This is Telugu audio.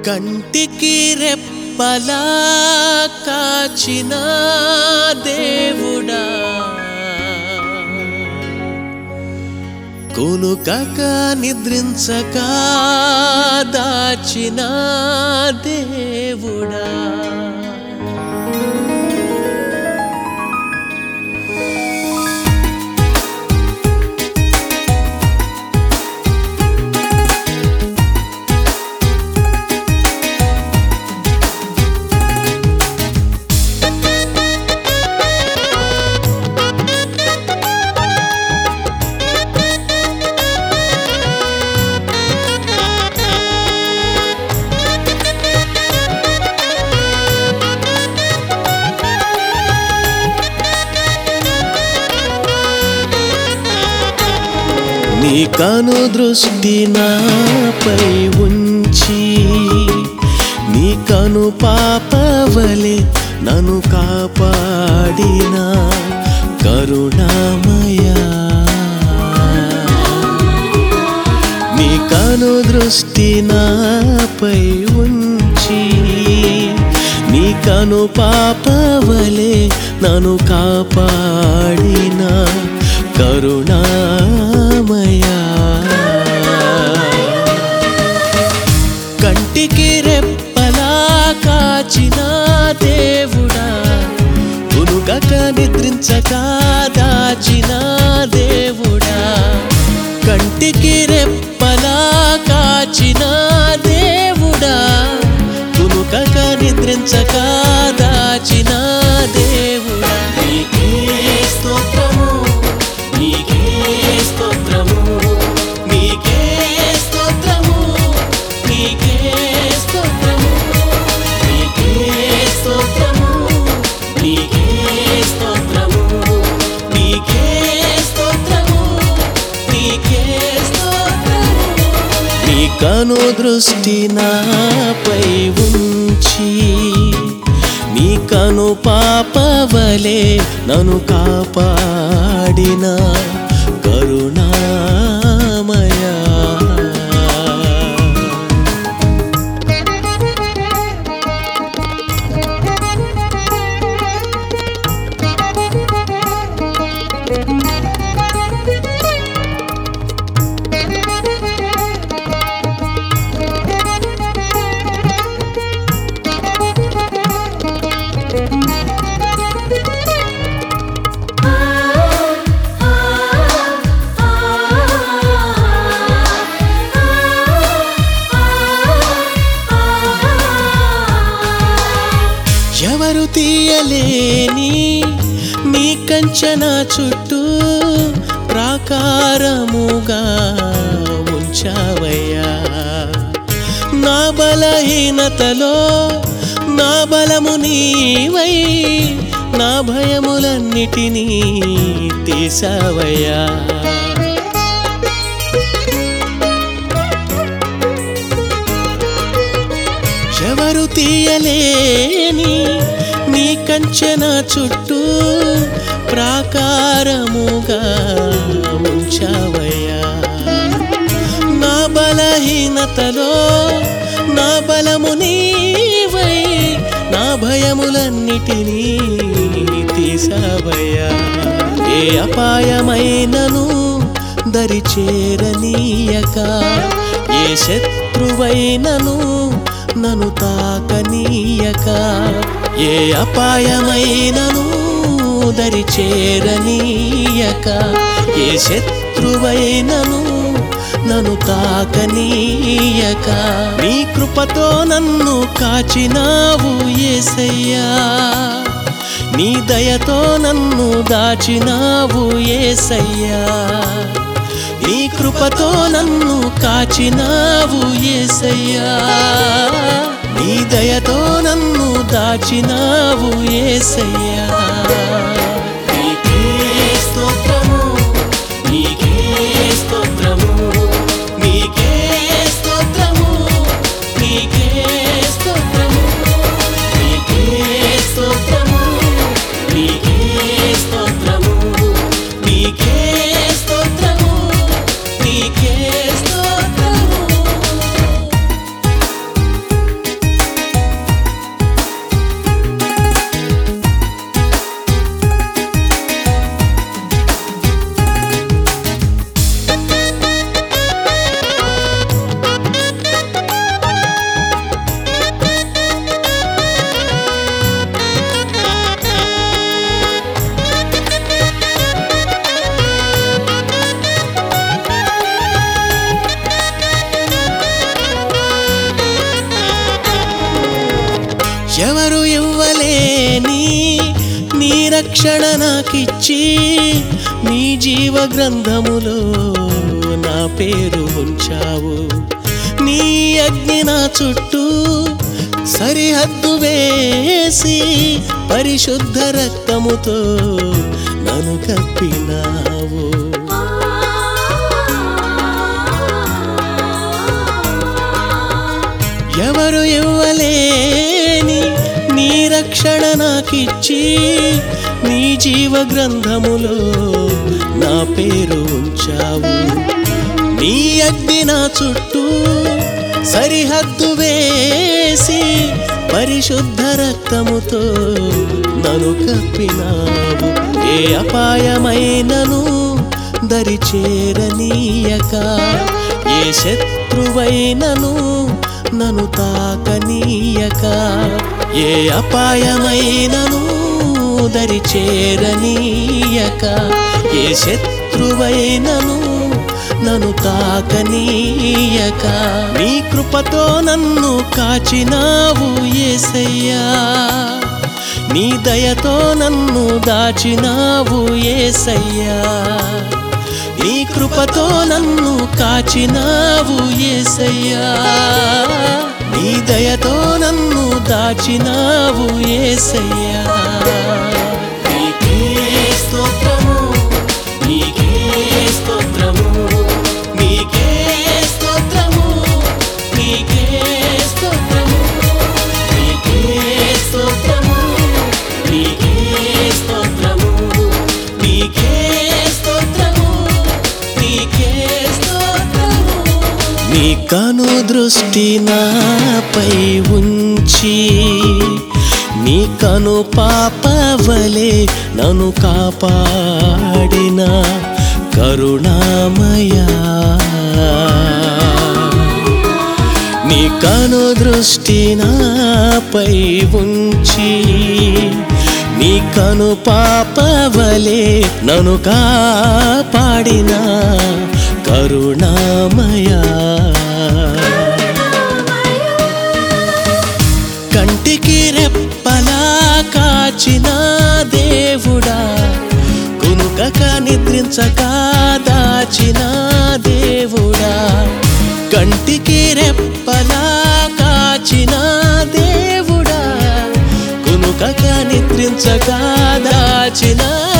కంటికి రెప్పలా కాచిన దేవుడా కొనుకక నిద్రించక దాచిన దేవుడా నీ కను దృష్టి నాపై ఉంచి నీ కను పాపవలె నన్ను కాపాడిన కరుణామయా నీ కను దృష్టి నాపై ఉంచి నీ కను పాపవలే నన్ను కాపాడిన కరుణామయా కంటికి రెప్పలా కాచిన దేవుడా ఉనుగక నిద్రించక దాచిన దేవుడా కంటికి రెప్పలా కాచిన దేవుడా తునుకక నిద్రించక దాచిన దేవుడా నీకే స్తోత్రము నీకే స్తోత్రము నీకే స్తోత్రము నీకే స్తోత్రము నీకే స్తోత్రము నీకే స్తోత్రము నీకే స్తోత్రము నీకే స్తోత్రము నీ కను దృష్టి నాపై ఉంచి నీ కను పాపవలే నన్ను కాపాడిన కరుణామయా ఎవరు తీయలేని నీ కంచన చుట్టూ ప్రాకారముగా ఉంచావయ్యా నా బలహీనతలో నా బలము నీవై నా భయములన్నిటినీ తీసావయ్యా ఎవరు తీయలేని నీ కంచెన చుట్టూ ప్రాకారముగా ఉంచావయ్యా నా బలహీనతలో నా బలము నీవై నా భయములన్నిటినీ తీసావయ్యా ఏ అపాయమైనను దరి చేరనీయక ఏ శత్రువైనను నన్ను తాకనీయక ఏ అపాయమైనను దరి చేరనీయక ఏ శత్రువైనను నన్ను తాకనీయక నీ కృపతో నన్ను కాచినావు ఏసయ్యా నీ దయతో నన్ను దాచినావు ఏసయ్యా నీ కృపతో నన్ను కాచినావు ఏసయ్యా నీ దయతో నన్ను దాచినావు ఏసయ్యా నీకే స్తోత్రము నీకే స్తోత్రము నీకే స్తోత్రము నీకే స్తోత్రము నీకే స్తోత్రము నీకే స్తోత్రము నీకే స్తోత్రము నీకే స్తోత్రము ఎవరు ఇవ్వలేని నీ రక్షణ నాకిచ్చి నీ జీవ గ్రంథములో నా పేరు ఉంచావు నీ అగ్ని నా చుట్టూ సరిహద్దు వేసి పరిశుద్ధ రక్తముతో నన్ను కప్పినావు ఎవరు ఇవ్వలేని నీ రక్షణ నాకిచ్చి నీ జీవ గ్రంథములో నా పేరు ఉంచావు నీ అగ్ని నా చుట్టూ సరిహద్దు వేసి పరిశుద్ధ రక్తముతో నన్ను కప్పినావు ఏ అపాయమైనను దరి చేరనీయక ఏ శత్రువైనను నన్ను తాకనీయక ఏ అపాయమైనను దరి చేరనీయక ఏ శత్రువైనను నన్ను తాకనీయక నీ కృపతో నన్ను కాచినావు ఏసయ్యా నీ దయతో నన్ను దాచినావు ఏసయ్యా నీ కృపతో నన్ను కాచినావు ఏసయ్యా నీ దయతో నన్ను దాచినావు ఏసయ్యా నీకే స్తోత్రము నీకే స్తోత్రము నీకే స్తోత్రము నీకే స్తోత్రము నీకే స్తోత్రము నీకే స్తోత్రము నీకే స్తోత్రము నీకే స్తోత్రము నీ కను దృష్టి నాపై ఉంచి నీ కను పాపవలే నన్ను కాపాడిన కరుణామయా నీ కను దృష్టి నాపై ఉంచి నీ కను పాపవలే నన్ను కాపాడిన కరుణామయా కంటికి రెప్పలా కాచిన దేవుడా కునుకక నిద్రించక దాచిన దేవుడా కంటికి రెప్పలా కాచిన దేవుడా కునుకక నిద్రించక దాచిన